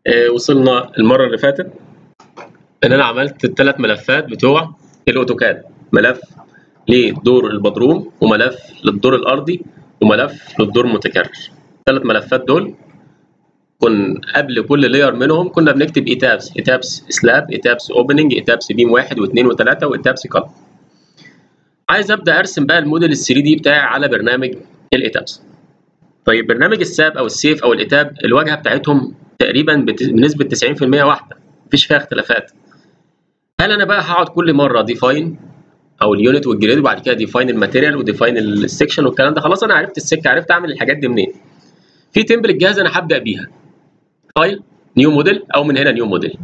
آه، وصلنا المره اللي فاتت ان انا عملت الثلاث ملفات بتوع الاوتوكاد ملف للدور البدروم وملف للدور الارضي وملف للدور المتكرر الثلاث ملفات دول كن قبل كل لاير منهم كنا بنكتب ايتابس ايتابس سلاب ايتابس اوبننج ايتابس بيم واحد واثنين وثلاثه وايتابس كات عايز ابدا ارسم بقى الموديل ال 3 دي بتاعي على برنامج الايتابس طيب برنامج الساب او السيف او الايتاب الواجهه بتاعتهم تقريبا بت- بنسبه 90% واحده مفيش فيها اختلافات هل انا بقى هقعد كل مره ديفاين او اليونت والجريد وبعد كده ديفاين الماتيريال وديفاين السكشن والكلام ده خلاص انا عرفت السكه عرفت اعمل الحاجات دي منين في تمبلت جاهزه انا هبدا بيها فايل نيو موديل او من هنا نيو موديل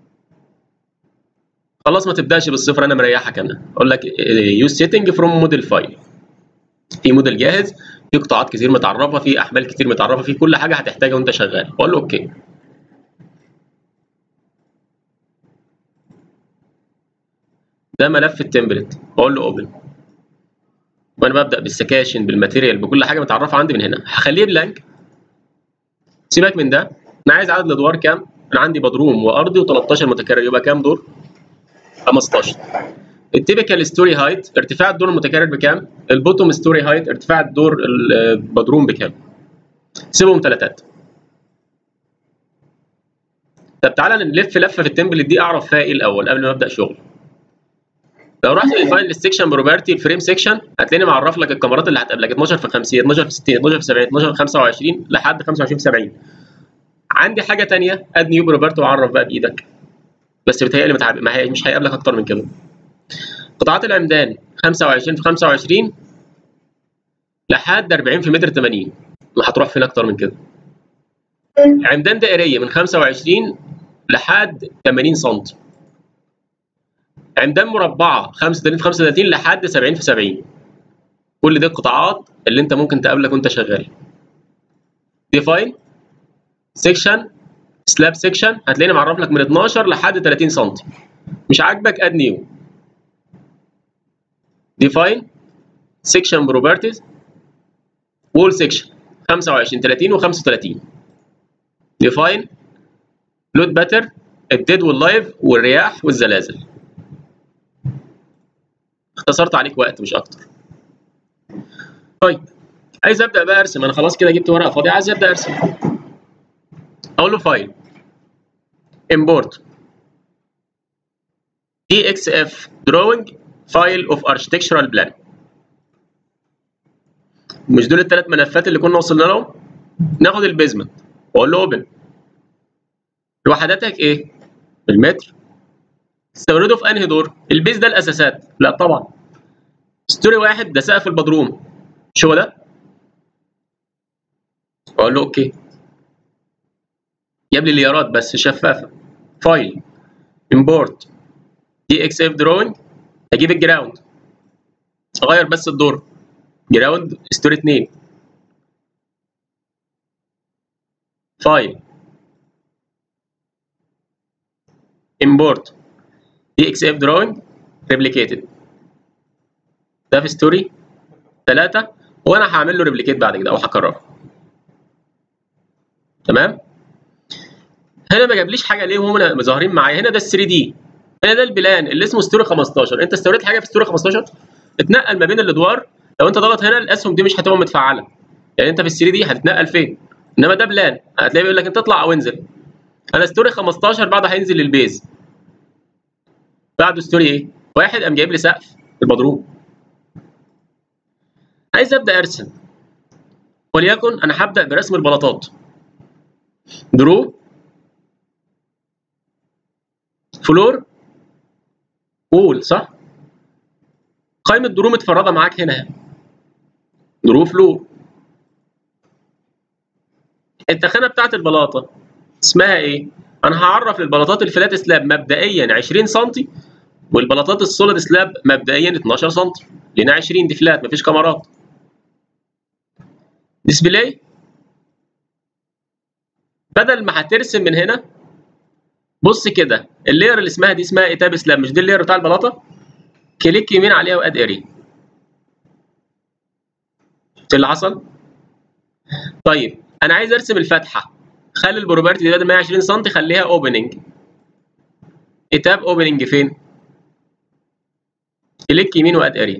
خلاص ما تبداش بالصفر انا مريحك انا اقول لك يوز سيتنج فروم موديل فايل في موديل جاهز في قطاعات كتير متعرفه في احمال كتير متعرفه في كل حاجه هتحتاجها وانت شغال اقول له اوكي ده ملف التمبلت اقول له اوبن وانا ببدا بالسكاشن بالماتيريال بكل حاجه متعرفه عندي من هنا هخليه بلانك سيبك من ده انا عايز عدد الادوار كام انا عندي بدروم وارضي و13 متكرر يبقى كام دور 15 التيبيكال ستوري هايت ارتفاع الدور المتكرر بكام البوتوم ستوري هايت ارتفاع الدور البدروم بكام سيبهم ثلاثات طب تعالى نلف لفه في التمبلت دي اعرف فيها ايه الاول قبل ما ابدا شغل لو رحت للفايل السكشن بروبرتي الفريم سكشن هتلاقيني معرف لك الكاميرات اللي هتقابلك 12 في 50 12 في 60 12 في 70 12 في 25 لحد 25 في 70 عندي حاجه ثانيه اد نيو بروبرتي وعرف بقى بايدك بس بتهيألي متعب... ما هي مش هيقابلك اكتر من كده قطاعات العمدان 25 في 25 لحد 40 في متر 80 ما هتروح فين اكتر من كده عمدان دائريه من 25 لحد 80 سم عمدان مربعه 35 في 35 لحد 70 في 70 كل دي القطاعات اللي انت ممكن تقابلك وانت شغال ديفاين سيكشن سلاب سيكشن هتلاقيني معرف لك من 12 لحد 30 سم مش عاجبك اد نيو ديفاين سيكشن بروبرتيز وول سيكشن 25 30 و35 ديفاين لود باتر الديد واللايف والرياح والزلازل اختصرت عليك وقت مش اكتر طيب عايز ابدا بقى ارسم انا خلاص كده جبت ورقه فاضيه عايز ابدا ارسم اقول له فايل import dxf drawing file of architectural plan مش دول الثلاث ملفات اللي كنا وصلنا لهم ناخد البيزمنت واقول له اوبن وحداتك ايه بالمتر تستورده في انهي دور البيز ده الاساسات لا طبعا ستوري واحد ده سقف البدروم مش هو ده اقول له اوكي جاب لي ليارات بس شفافه فايل امبورت دي اكس اف دروينج اجيب الجراوند اغير بس الدور جراوند ستوري 2 فايل امبورت دي اكس اف دروينج ريبليكيتد ده في ستوري 3 وانا هعمل له ريبليكيت بعد كده او هكرره تمام هنا ما جابليش حاجه ليه وهم ظاهرين معايا هنا ده ال 3 دي هنا ده البلان اللي اسمه ستوري 15 انت استوريت حاجه في ستوري 15 اتنقل ما بين الادوار لو انت ضغط هنا الاسهم دي مش هتبقى متفعله يعني انت في ال 3 دي هتتنقل فين انما ده بلان هتلاقيه بيقول لك انت اطلع او انزل انا ستوري 15 بعده هينزل للبيز بعده ستوري ايه واحد قام جايب لي سقف البدروم عايز ابدا ارسم وليكن انا هبدا برسم البلاطات درو فلور وول صح قائمه درو متفرده معاك هنا درو فلور التخانه بتاعت البلاطه اسمها ايه انا هعرف للبلاطات الفلات سلاب مبدئيا 20 سم والبلاطات السوليد سلاب مبدئيا 12 سم لان 20 دي فلات مفيش كاميرات ديسبلاي بدل ما هترسم من هنا بص كده اللاير اللي اسمها دي اسمها ايتاب سلاب مش دي اللاير بتاع البلاطه كليك يمين عليها واد اري شفت اللي حصل طيب انا عايز ارسم الفتحه خلي البروبرتي دي بدل ما هي 20 سم خليها اوبننج اتاب اوبننج فين كليك يمين واد اريا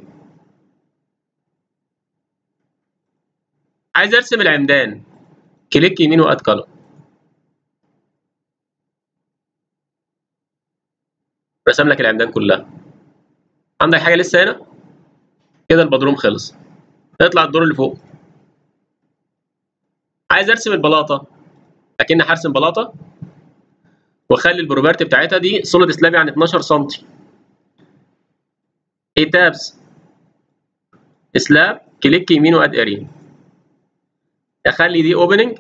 عايز ارسم العمدان كليك يمين واد كلر رسم لك العمدان كلها عندك حاجه لسه هنا كده البدروم خلص اطلع الدور اللي فوق عايز ارسم البلاطه اكن هرسم بلاطه واخلي البروبرتي بتاعتها دي سوليد سلاب يعني 12 سم اي تابس سلاب كليك يمين واد اريا اخلي دي اوبننج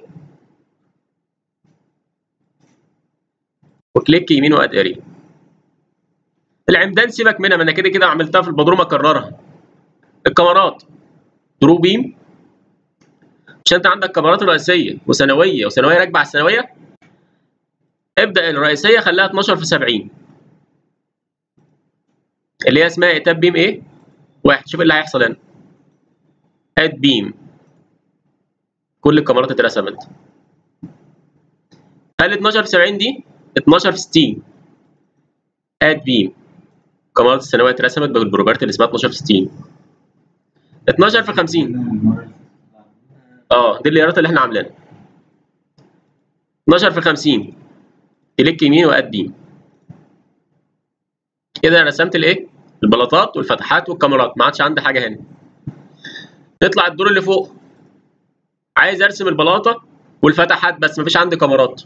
وكليك يمين واد اريا العمدان سيبك منها ما انا كده كده عملتها في البدروم اكررها الكاميرات درو بيم عشان انت عندك كاميرات رئيسيه وثانويه وثانويه راكبه على الثانويه ابدا الرئيسيه خليها 12 في 70 اللي هي اسمها اتاب بيم ايه؟ واحد شوف ايه اللي هيحصل هنا اد بيم كل الكاميرات اترسمت هل 12 في 70 دي 12 في 60 اد بيم كاميرات الثانويه اترسمت بالبروبرتي اللي اسمها 12 في 60 12 في 50 اه دي الليارات اللي احنا عاملينها 12 في 50 كليك يمين واد بيم كده انا رسمت الايه البلاطات والفتحات والكاميرات ما عادش عندي حاجه هنا نطلع الدور اللي فوق عايز ارسم البلاطه والفتحات بس مفيش عندي كاميرات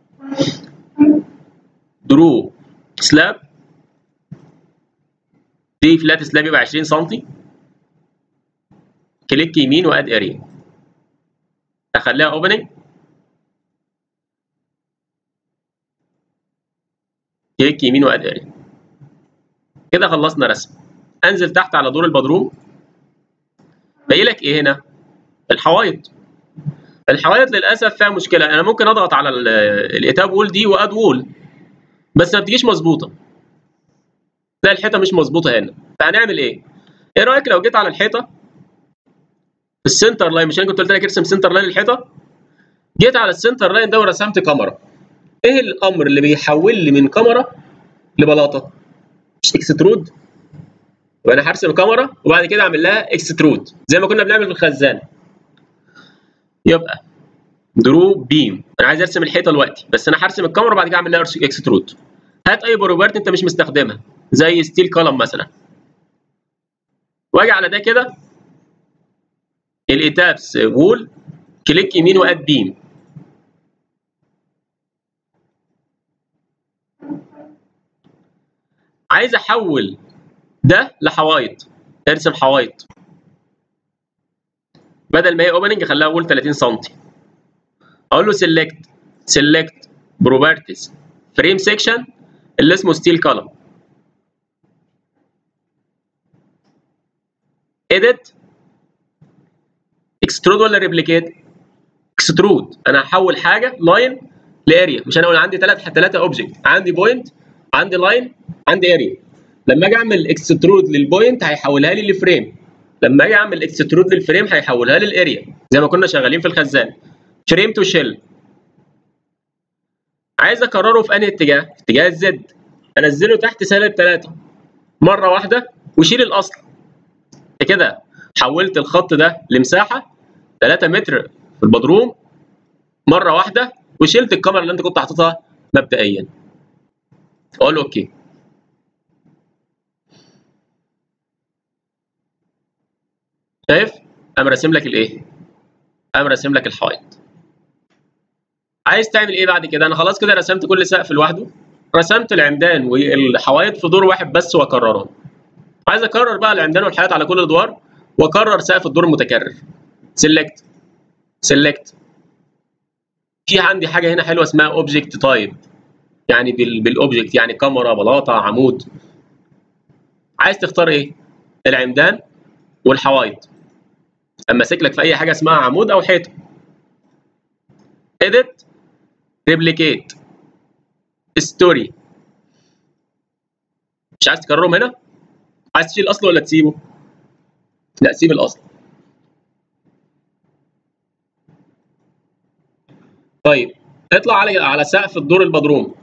درو سلاب دي فلات سلاب يبقى 20 سم كليك يمين واد اريا اخليها اوبننج كليك يمين واد اريا كده خلصنا رسم انزل تحت على دور البدروم باقي لك ايه هنا الحوايط الحوايط للاسف فيها مشكله انا ممكن اضغط على الاتاب وول دي واد وول بس ما بتجيش مظبوطه تلاقي الحيطه مش مظبوطه هنا فهنعمل ايه ايه رايك لو جيت على الحيطه السنتر لاين مش انا كنت قلت لك ارسم سنتر لاين الحيطه جيت على السنتر لاين ده ورسمت كاميرا ايه الامر اللي بيحول لي من كاميرا لبلاطه مش اكسترود يبقى انا هرسم كاميرا وبعد كده اعمل لها اكسترود زي ما كنا بنعمل في الخزان يبقى درو بيم انا عايز ارسم الحيطه دلوقتي بس انا هرسم الكاميرا وبعد كده اعمل لها اكسترود هات اي بروبرتي انت مش مستخدمها زي ستيل كولم مثلا واجي على ده كده الاتابس وول كليك يمين واد بيم عايز احول ده لحوايط ارسم حوايط بدل ما هي اوبننج اخليها وول 30 سم اقول له سيلكت سيلكت بروبرتيز فريم سيكشن اللي اسمه ستيل كولم edit اكسترود ولا ريبليكيت اكسترود انا هحول حاجه لاين لاريا مش انا اقول عندي ثلاث ثلاثه اوبجكت عندي بوينت عندي لاين عندي اريا لما اجي اعمل اكسترود للبوينت هيحولها لي لفريم لما اجي اعمل اكسترود للفريم هيحولها لي للاريا زي ما كنا شغالين في الخزان فريم تو شيل عايز اكرره في انهي اتجاه في اتجاه الزد انزله تحت سالب 3 مره واحده وشيل الاصل كده حولت الخط ده لمساحه 3 متر في البدروم مره واحده وشلت الكاميرا اللي انت كنت حاططها مبدئيا اقول له اوكي شايف قام راسم لك الايه قام راسم لك الحائط عايز تعمل ايه بعد كده انا خلاص كده رسمت كل سقف لوحده رسمت العمدان والحوايط في دور واحد بس واكررهم عايز اكرر بقى العمدان والحياة على كل الادوار واكرر سقف الدور المتكرر سيلكت سيلكت في عندي حاجه هنا حلوه اسمها اوبجكت تايب يعني بالاوبجكت يعني كاميرا بلاطه عمود عايز تختار ايه العمدان والحوايط اما ماسك لك في اي حاجه اسمها عمود او حيطه edit replicate story مش عايز تكررهم هنا عايز تشيل الاصل ولا تسيبه لا سيب الاصل طيب اطلع على على سقف الدور البدروم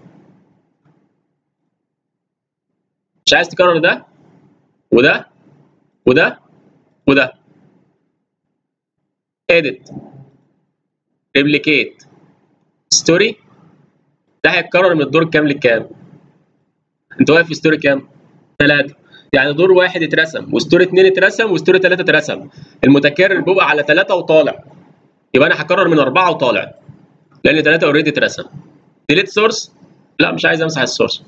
مش عايز تكرر ده وده وده وده edit replicate ستوري ده هيتكرر من الدور الكام للكام انت واقف في ستوري كام؟ ثلاثة يعني دور واحد اترسم وستوري اثنين اترسم وستوري ثلاثة اترسم المتكرر بيبقى على ثلاثة وطالع يبقى انا هكرر من أربعة وطالع لأن ثلاثة اوريدي اترسم ديليت سورس لا مش عايز امسح السورس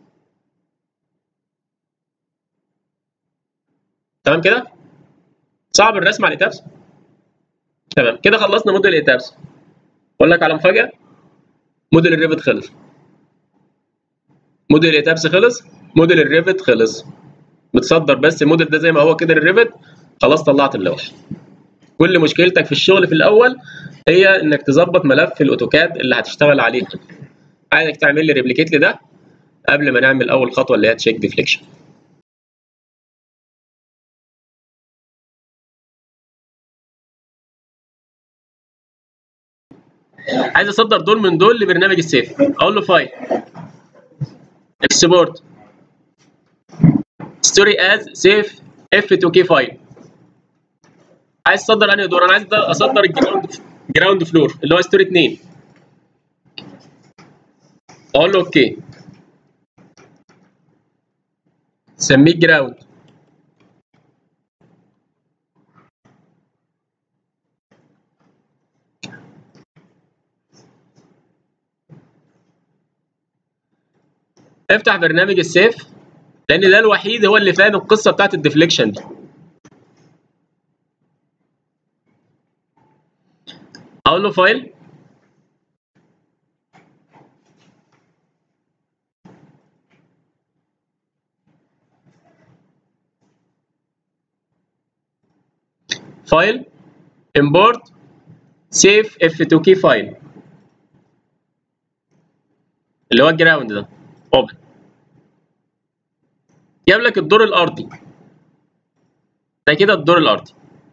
تمام كده؟ صعب الرسم على الايتابس تمام كده خلصنا موديل الايتابس اقول لك على مفاجأة موديل الريفت خلص موديل الايتابس خلص موديل الريفت خلص بتصدر بس الموديل ده زي ما هو كده للريفت خلاص طلعت اللوحه كل مشكلتك في الشغل في الاول هي انك تظبط ملف الاوتوكاد اللي هتشتغل عليه عايزك تعمل لي ريبليكيت لده قبل ما نعمل اول خطوه اللي هي تشيك ديفليكشن عايز اصدر دول من دول لبرنامج السيف اقول له فايل اكسبورت ستوري از سيف اف 2 كي فايل عايز تصدر انهي دور انا عايز اصدر الجراوند جراوند فلور اللي هو ستوري 2 اقول له اوكي سميه جراوند افتح برنامج السيف لان ده الوحيد هو اللي فاهم القصه بتاعت الديفليكشن دي اقول له فايل فايل import save f2 key فايل اللي هو الجراوند ده اوبن جاب لك الدور الارضي ده كده الدور الارضي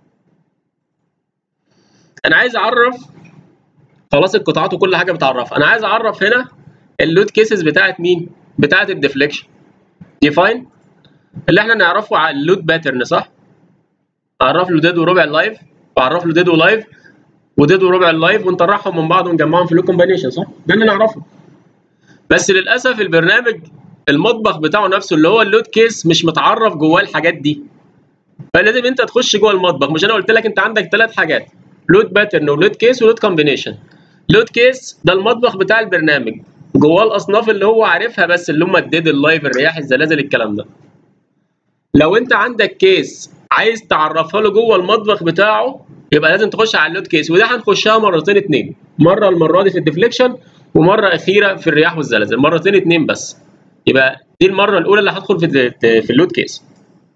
انا عايز اعرف خلاص القطاعات وكل حاجه بتعرفها انا عايز اعرف هنا اللود كيسز بتاعت مين بتاعت الديفليكشن ديفاين اللي احنا نعرفه على اللود باترن صح اعرف له ديد وربع اللايف واعرف له ديد ولايف وديد وربع اللايف ونطرحهم من بعض ونجمعهم في لود كومبينيشن صح ده اللي نعرفه بس للاسف البرنامج المطبخ بتاعه نفسه اللي هو اللود كيس مش متعرف جواه الحاجات دي فلازم انت تخش جوه المطبخ مش انا قلت لك انت عندك ثلاث حاجات لود باترن ولود كيس ولود كومبينيشن لود كيس ده المطبخ بتاع البرنامج جواه الاصناف اللي هو عارفها بس اللي هم الديد اللايف الرياح الزلازل الكلام ده لو انت عندك كيس عايز تعرفها له جوه المطبخ بتاعه يبقى لازم تخش على اللود كيس وده هنخشها مرتين اتنين مره المره دي في الديفليكشن ومره اخيره في الرياح والزلازل مرتين اتنين بس يبقى دي المره الاولى اللي هدخل في في اللود كيس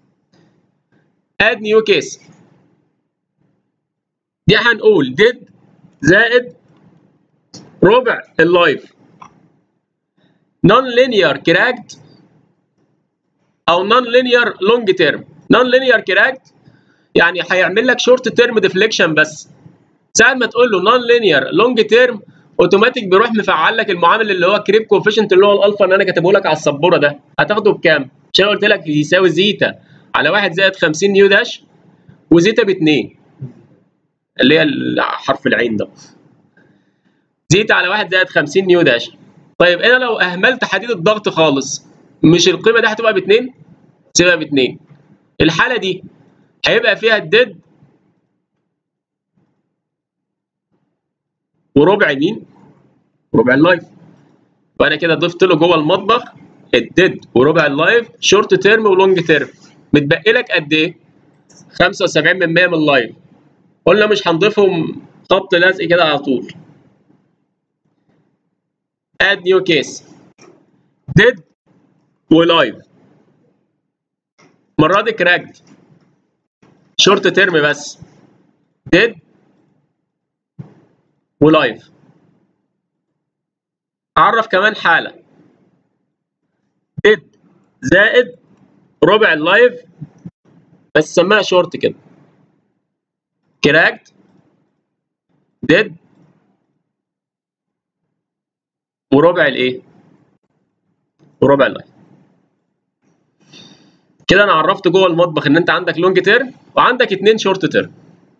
اد نيو كيس دي هنقول ديد زائد ربع اللايف نون لينير كراكت او نون لينير لونج تيرم نون لينير كراكت يعني هيعمل لك شورت تيرم ديفليكشن بس ساعه ما تقول له نون لينير لونج تيرم اوتوماتيك بيروح مفعل لك المعامل اللي هو كريب كوفيشنت اللي هو الالفا اللي انا كاتبه لك على السبوره ده هتاخده بكام؟ عشان قلت لك يساوي زيتا على 1 زائد 50 نيو داش وزيتا ب 2 اللي هي حرف العين ده زيتا على 1 زائد 50 نيو داش طيب انا لو اهملت حديد الضغط خالص مش القيمه دي هتبقى ب 2 تبقى ب 2 الحاله دي هيبقى فيها الديد وربع مين؟ ربع اللايف فانا كده ضفت له جوه المطبخ الديد وربع اللايف شورت تيرم ولونج تيرم متبقي لك قد ايه؟ 75% من اللايف قلنا مش هنضيفهم خبط لزق كده على طول اد نيو كيس ديد ولايف المره دي كراكد شورت تيرم بس ديد ولايف اعرف كمان حاله ديد زائد ربع اللايف بس سماها شورت كده كراكد ديد وربع الايه وربع اللايف كده انا عرفت جوه المطبخ ان انت عندك لونج تيرم وعندك اتنين شورت تيرم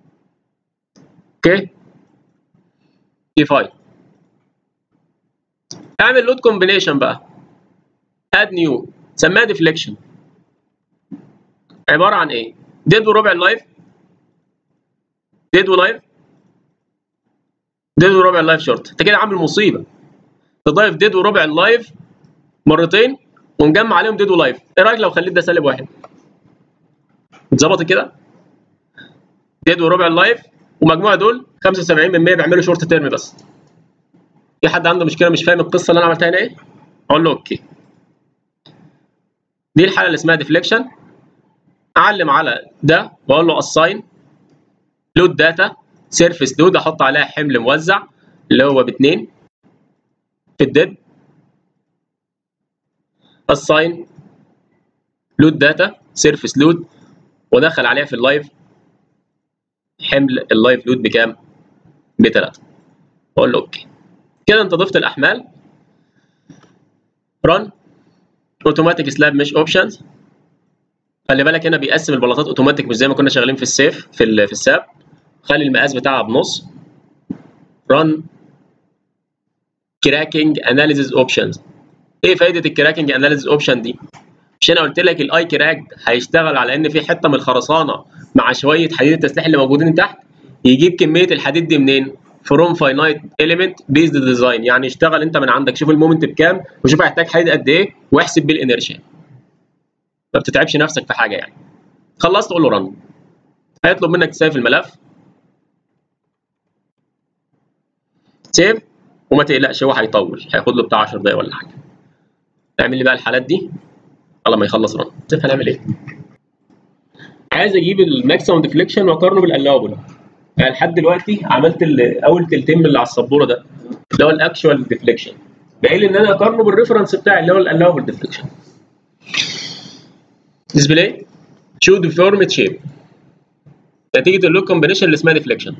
اوكي اي 5 اعمل لود كومبينيشن بقى اد نيو سميها ديفليكشن عباره عن ايه ديد وربع اللايف ديد ولايف ديد وربع اللايف شورت انت كده عامل مصيبه تضيف ديد وربع اللايف مرتين ونجمع عليهم ديد ولايف ايه رايك لو خليت ده سالب واحد اتظبطت كده ديد وربع اللايف ومجموع دول 75% بيعملوا شورت تيرم بس في حد عنده مشكله مش فاهم القصه اللي انا عملتها هنا ايه اقول له اوكي دي الحاله اللي اسمها ديفليكشن اعلم على ده واقول له اساين لود داتا سيرفيس لود احط عليها حمل موزع اللي هو باتنين في الديد assign لود داتا سيرفيس لود ودخل عليها في اللايف حمل اللايف لود بكام؟ بتلاتة اقول له اوكي كده انت ضفت الاحمال رن اوتوماتيك سلاب مش اوبشنز خلي بالك هنا بيقسم البلاطات اوتوماتيك مش زي ما كنا شغالين في السيف في ال في الساب خلي المقاس بتاعها بنص رن كراكنج اناليسيز اوبشنز ايه فايده الكراكنج اناليسيز اوبشن دي مش انا قلت لك الاي كراك هيشتغل على ان في حته من الخرسانه مع شويه حديد التسليح اللي موجودين تحت يجيب كميه الحديد دي منين فروم فاينايت اليمنت بيزد ديزاين يعني اشتغل انت من عندك شوف المومنت بكام وشوف هيحتاج حديد قد ايه واحسب بالانرشيا ما بتتعبش نفسك في حاجه يعني خلصت قول له رن هيطلب منك تسيف الملف سيف وما تقلقش هو هيطول هياخد له بتاع 10 دقايق ولا حاجه اعمل لي بقى الحالات دي على ما يخلص رن شوف هنعمل ايه عايز اجيب الماكسيمم ديفليكشن واقارنه بالالاوبل يعني لحد دلوقتي عملت اول تلتين من اللي على السبوره ده اللي هو الاكشوال ديفليكشن باقي لي ان انا اقارنه بالريفرنس بتاعي اللي هو الالاوبل ديفليكشن ديسبلاي شو ديفورمت شيب نتيجه اللوك كومبينيشن اللي اسمها ديفليكشن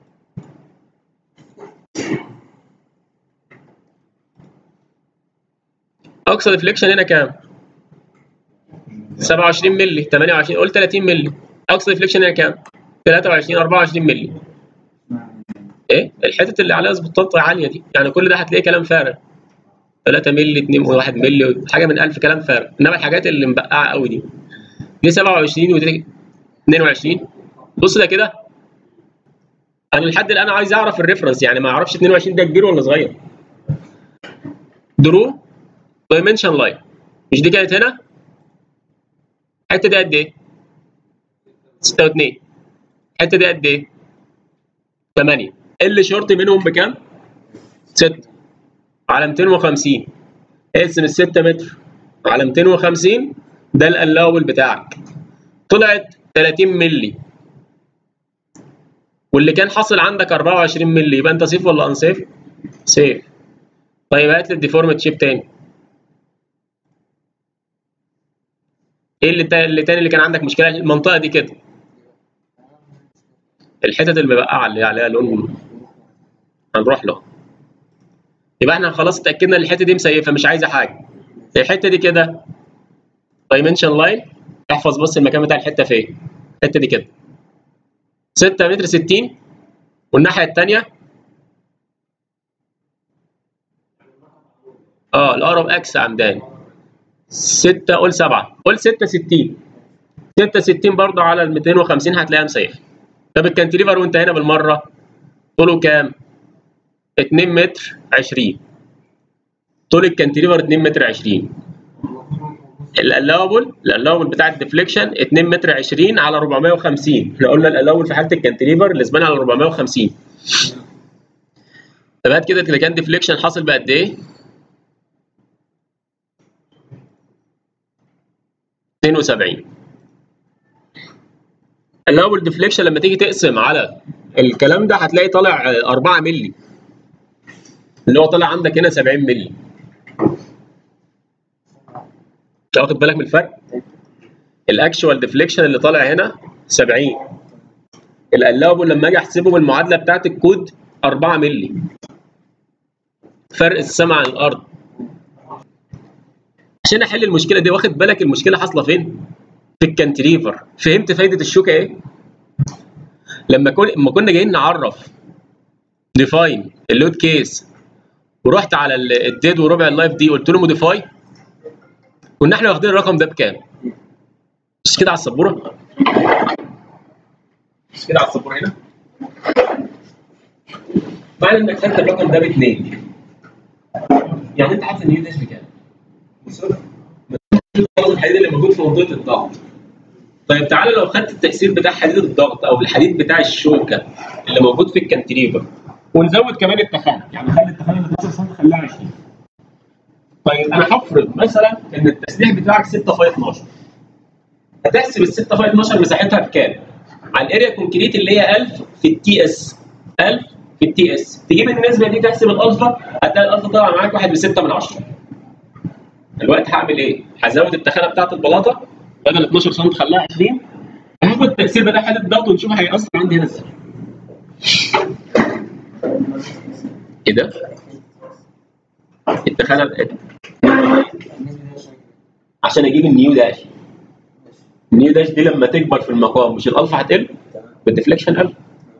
اقصى ديفليكشن هنا كام 27 مللي 28 قول 30 مللي اقصى ديفليكشن هنا كام 23 24 مللي ايه الحتت اللي عليها سبوتات عاليه دي يعني كل ده هتلاقيه كلام فارغ 3 مللي 2 1 مللي حاجه من 1000 كلام فارغ انما الحاجات اللي مبقعه قوي دي دي 27 ودي 22 بص ده كده انا لحد الان عايز اعرف الريفرنس يعني ما اعرفش 22 ده كبير ولا صغير درو دايمنشن لاين مش دي كانت هنا الحته دي قد ايه 6 و2 الحته دي قد ايه 8 اللي شورت منهم بكام 6 على 250 اقسم ال 6 متر على 250 ده الالاول بتاعك طلعت 30 مللي واللي كان حاصل عندك 24 مللي يبقى انت سيف ولا انسيف؟ سيف طيب هات لي الديفورمت شيب تاني ايه اللي تاني اللي تاني اللي كان عندك مشكله المنطقه دي كده الحتت المبقعه اللي عليها لون هنروح له يبقى احنا خلاص اتاكدنا ان الحته دي مسيفه مش عايزه حاجه الحته دي كده دايمنشن لاين احفظ بص المكان بتاع الحته فين الحته دي كده 6 متر 60 والناحيه الثانيه اه الاقرب اكس عمدان 6 قول 7 قول 6 60 6 60 برضه على ال 250 هتلاقيها مسيفه طب الكانتليفر وانت هنا بالمره طوله كام 2 متر 20 طول الكانتليفر 2 متر 20 الالاوبل الالاوبل بتاع الديفليكشن 2 متر 20 على 450 احنا قلنا الالاوبل في حاله الكانتليفر اللي زمان على 450 طب هات كده كان ديفليكشن حاصل بقد ايه 72 الاول ديفليكشن لما تيجي تقسم على الكلام ده هتلاقي طالع 4 مللي اللي هو طالع عندك هنا 70 مللي واخد بالك من الفرق الاكشوال ديفليكشن اللي طالع هنا 70 القلابه لما اجي احسبه بالمعادله بتاعت الكود 4 مللي فرق السما عن الارض عشان احل المشكله دي واخد بالك المشكله حاصله فين في الكانتليفر فهمت فايده الشوكه ايه لما كن... لما كنا جايين نعرف ديفاين اللود كيس ورحت على ال- الديد وربع اللايف دي قلت له موديفاي كنا احنا واخدين الرقم ده بكام مش كده على السبوره مش كده على السبوره هنا معنى انك خدت الرقم ده باثنين يعني انت عارف ان يو داش بكام؟ الحديد اللي موجود في منطقه الضغط طيب تعالى لو خدت التاثير بتاع حديد الضغط او الحديد بتاع الشوكه اللي موجود في الكانتليفر ونزود كمان التخانه يعني خلي التخانه اللي 12 سم خليها 20 طيب انا هفرض مثلا ان التسليح بتاعك 6 في 12 هتحسب ال 6 في 12 مساحتها بكام؟ على الاريا كونكريت اللي هي 1000 في التي اس 1000 في التي اس تجيب النسبه دي تحسب الالفا هتلاقي الالفا طالع معاك 1 6 من 10 دلوقتي هعمل ايه؟ هزود التخانه بتاعت البلاطه بدل 12 سم خليها 20 هاخد التاثير بتاع حاله الضغط ونشوف هيأثر عندي هنا ازاي. ايه ده؟ التخانه بقت عشان اجيب النيو داش النيو داش دي لما تكبر في المقام مش الالفا هتقل بالديفليكشن قل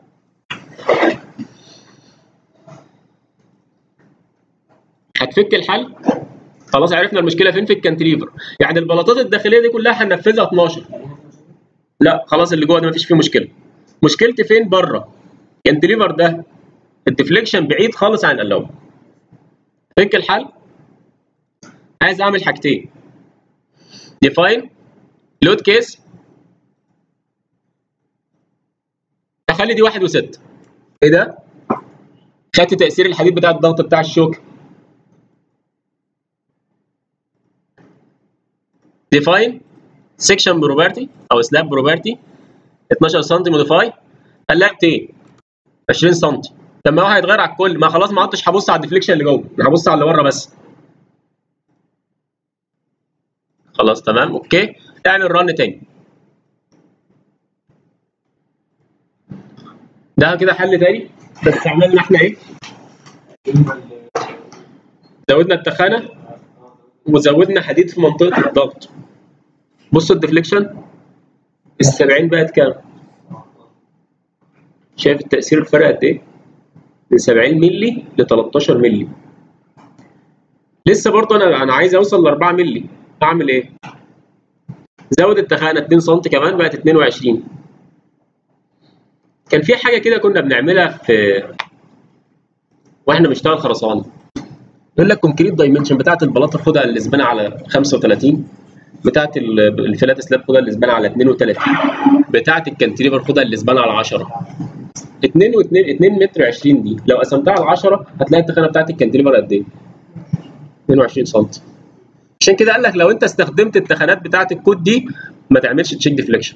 هتفك الحل خلاص عرفنا المشكله فين في الكانتليفر يعني البلاطات الداخليه دي كلها هننفذها 12 لا خلاص اللي جوه ده مفيش فيه مشكله مشكلتي فين بره الكانتليفر ده الديفليكشن بعيد خالص عن القلاوه فك الحل عايز اعمل حاجتين ديفاين لود كيس اخلي دي واحد وستة ايه ده؟ خدت تأثير الحديد بتاع الضغط بتاع الشوكة ديفاين سيكشن بروبرتي او سلاب بروبرتي 12 سم موديفاي خليها 200 20 سم طب ما هو هيتغير على الكل ما خلاص ما عدتش هبص على الديفليكشن اللي جوه انا هبص على اللي بره بس خلاص تمام اوكي اعمل رن تاني ده كده حل تاني بس عملنا احنا ايه زودنا التخانه وزودنا حديد في منطقه الضغط بصوا الديفليكشن ال 70 بقت كام شايف التاثير الفرق قد ايه من 70 مللي ل 13 مللي لسه برضه انا انا عايز اوصل ل 4 مللي اعمل ايه زود التخانه 2 سم كمان بقت 22 كان في حاجه كده كنا بنعملها في واحنا بنشتغل خرسانه يقول لك كونكريت دايمنشن بتاعت البلاطه خدها الاسبانه على 35 بتاعت ال- الفلات سلاب خدها الاسبانه على 32 بتاعت الكانتليفر خدها الاسبانه على 10 2 و2 2 متر 20 دي لو قسمتها على 10 هتلاقي التخانه بتاعت الكانتليفر قد ايه 22 سم عشان كده قال لك لو انت استخدمت التخانات بتاعت الكود دي ما تعملش تشيك ديفليكشن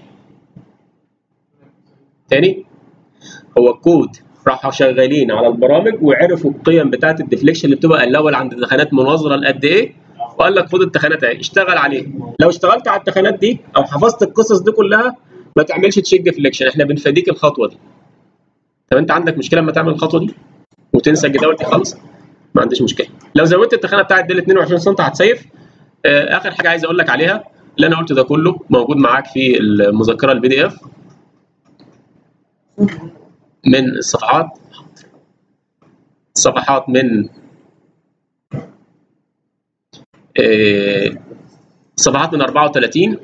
تاني هو الكود راحوا شغالين على البرامج وعرفوا القيم بتاعت الديفليكشن اللي بتبقى الاول عند التخانات مناظره لقد ايه وقال لك خد التخانات اهي اشتغل عليها لو اشتغلت على التخانات دي او حفظت القصص دي كلها ما تعملش تشيك ديفليكشن احنا بنفاديك الخطوه دي طب انت عندك مشكله لما تعمل الخطوه دي وتنسى الجداول دي خالص ما عنديش مشكله لو زودت التخانه بتاعت دي ل 22 سم هتسيف آه، اخر حاجه عايز اقول لك عليها اللي انا قلته ده كله موجود معاك في المذكره البي دي اف من الصفحات صفحات من آه، صفحات من 34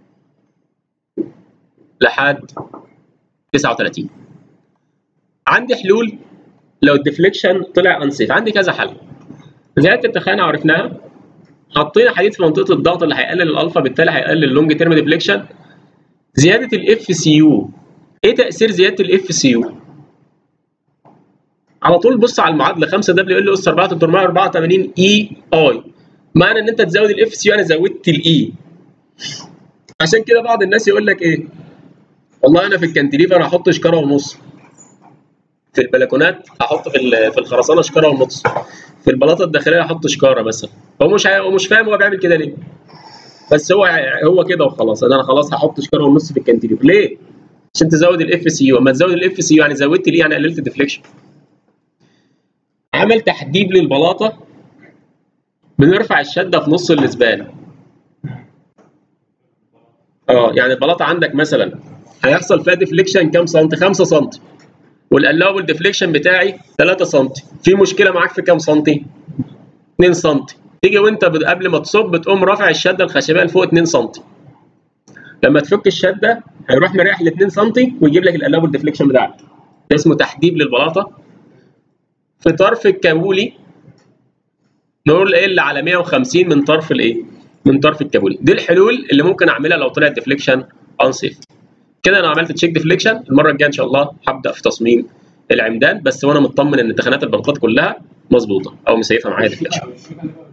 لحد 39 عندي حلول لو الديفليكشن طلع انسيف عندي كذا حل زياده التخانه عرفناها حطينا حديد في منطقه الضغط اللي هيقلل الالفا بالتالي هيقلل اللونج تيرم ديفليكشن زياده الاف سي يو ايه تاثير زياده الاف سي يو على طول بص على المعادله 5 دبليو ال اس 4 384 اي اي معنى ان انت تزود الاف سي يو انا زودت الاي عشان كده بعض الناس يقول لك ايه والله انا في الكانتليفر هحط شكاره ونص في البلكونات هحط في ال- في الخرسانه شكاره ونص في البلاطه الداخليه هحط شكاره مثلا هو مش عا- هو مش فاهم هو بيعمل كده ليه بس هو ع- هو كده وخلاص انا خلاص هحط شكاره ونص في الكانتليفر ليه عشان تزود الاف سي يو اما تزود الاف سي يو يعني زودت ليه يعني قللت الديفليكشن عمل تحديد للبلاطه بنرفع الشده في نص الاسبان اه يعني البلاطه عندك مثلا هيحصل فيها ديفليكشن كام سنتي 5 سنتي والالاوبل ديفليكشن بتاعي 3 سنتي في مشكله معاك في كام سنتي 2 سنتي تيجي وانت بت- قبل ما تصب بتقوم رافع الشده الخشبيه لفوق 2 سنتي لما تفك الشده هيروح مريح ل 2 سنتي ويجيب لك الالاوبل ديفليكشن بتاعك ده اسمه تحديد للبلاطه في طرف الكابولي نقول ال على 150 من طرف الايه من طرف الكابولي دي الحلول اللي ممكن اعملها لو طلع الديفليكشن انسيف كده انا عملت تشيك ديفليكشن المره الجايه ان شاء الله هبدا في تصميم العمدان بس وانا مطمن ان تخانات البلاطات كلها مظبوطه او مسيفها معايا ديفليكشن